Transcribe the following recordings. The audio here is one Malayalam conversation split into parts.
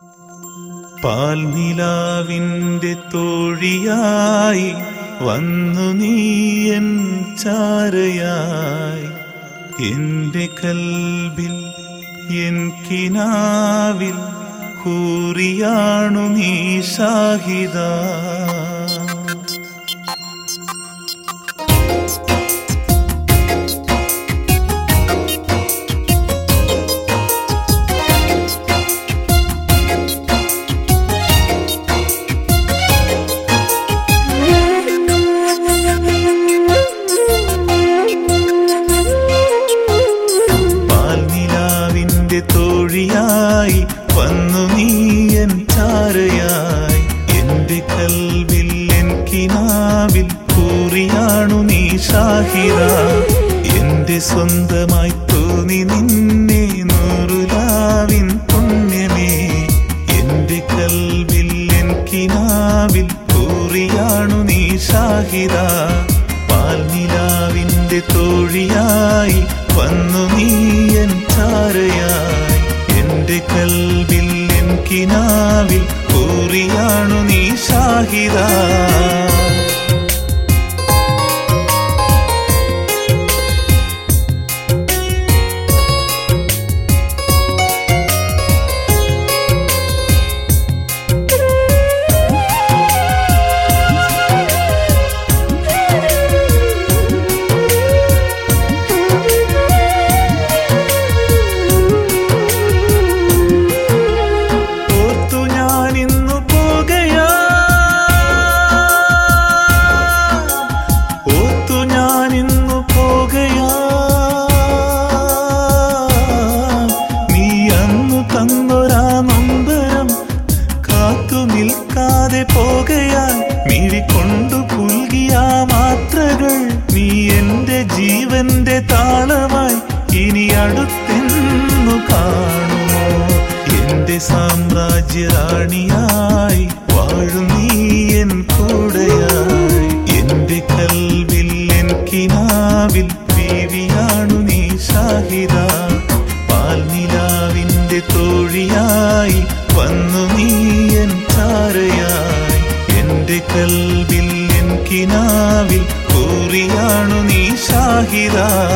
പാൽനിലാവിൻ്റെ തോഴിയായി വന്നു നീയൻ ചാരയായി എന്റെ കൽബിൽ എൻ കിനാവിൽ കൂറിയാണു നീ ഷാഹിദ പാൽനിലാവിൻ്റെ തോഴിയായി വന്നു നീയൻ ചാരയായി എന്റെ കൽവിൽ എൻ കിനാവിൽ കൂറിയാണു നീ ഷാഹിറ എന്റെ സ്വന്തമായി തോന്നി നിന്നെ നൂറുലാവിൻ പുണ്യമേ എന്റെ കൽവിൽ എൻ കിനാവിൽ കൂറിയാണു നീ ഷാഹിറ പാൽനിലാവിന്റെ തോഴിയായി വന്നു നീയൻ ചാരയായി എന്റെ കൽവിൽ എൻ കിനാവിൽ കൂറിയാണു നീ ഷാഹിദ ഓർത്തു ഞാൻ ഇന്നു പോകയാ ഓർത്തു ഞാൻ ഇന്നു പോകയാ നീ അന്നു തന്നൊരാ നൊമ്പരം കാത്തു നിൽക്കാതെ പോകയാൽ മിഴിക്കൊണ്ടു പുൽകിയ മാത്രകൾ നീ എന്റെ ജീവന്റെ താളമായി ഇനി അടുത്തെന്നു കാണുമോ എന്റെ സാമ്രാജ്യ റാണിയായി വാഴും നീ എൻ കൂടെയായി എന്റെ കൽവിൽ എൻ കിനാവിൽ ബീവിയാണു നീ ഷാഹിദ പാൽനിലാവിന്റെ തോഴിയായി വന്നു നീ എൻ ചാരയായി എന്റെ കൽവിൽ എൻ കിനാവിൽ കൂറിയാണു നീ ഷാഹിദ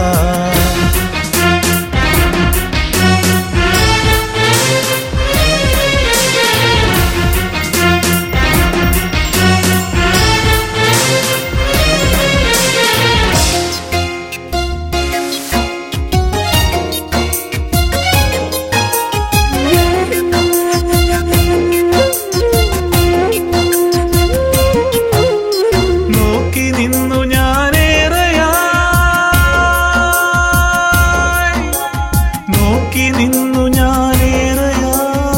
നോക്കി നിന്നു ഞാനേറെയായി നോക്കി നിന്നു ഞാനേറെയായി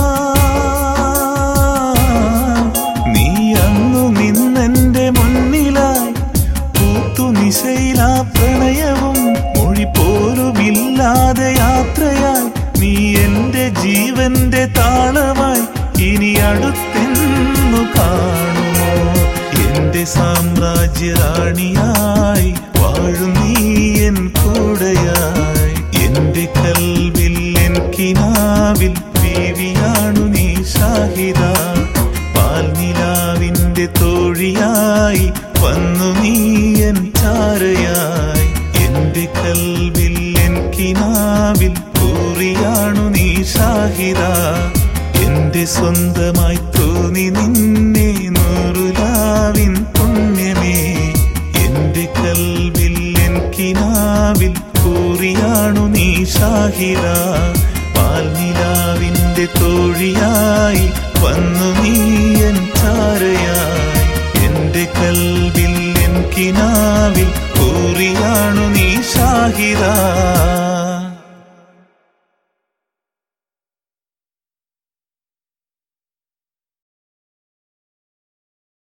നീ അന്നു നിന്നെന്റെ മുന്നിലായി പൂത്തു നിശയിലാ പ്രണയവും മൊഴി പോലുമില്ലാതെ യാത്രയായി നീ എന്റെ ജീവന്റെ താളമായി ഇനി അടുത്തെന്നു കാണുമോ എന്റെ സാമ്രാജ്യ റാണിയായി വാഴും നീ എൻ കൂടെയായി എന്റെ കൽവിൽ എൻ കിനാവിൽ ബീവിയാണു നീ ഷാഹിദ പാൽനിലാവിന്റെ തോഴിയായി വന്നു നീ എൻ ചാരയായി എന്റെ കൽവിൽ എൻ കിനാവിൽ കൂറിയാണു നീ ഷാഹിദ എന്റെ സ്വന്തമായി തോന്നി നിന്നെ നൂറുലാവിൻ പുണ്യമേ എന്റെ കൽവിൽ എൻ കിനാവിൽ കൂറിയാണു നീ ഷാഹിറ പാൽനിലാവിന്റെ തോഴിയായി വന്നു നീ എൻ ചാരയായി എന്റെ കൽവിൽ എൻ കിനാവിൽ കൂറിയാണു നീ ഷാഹിറ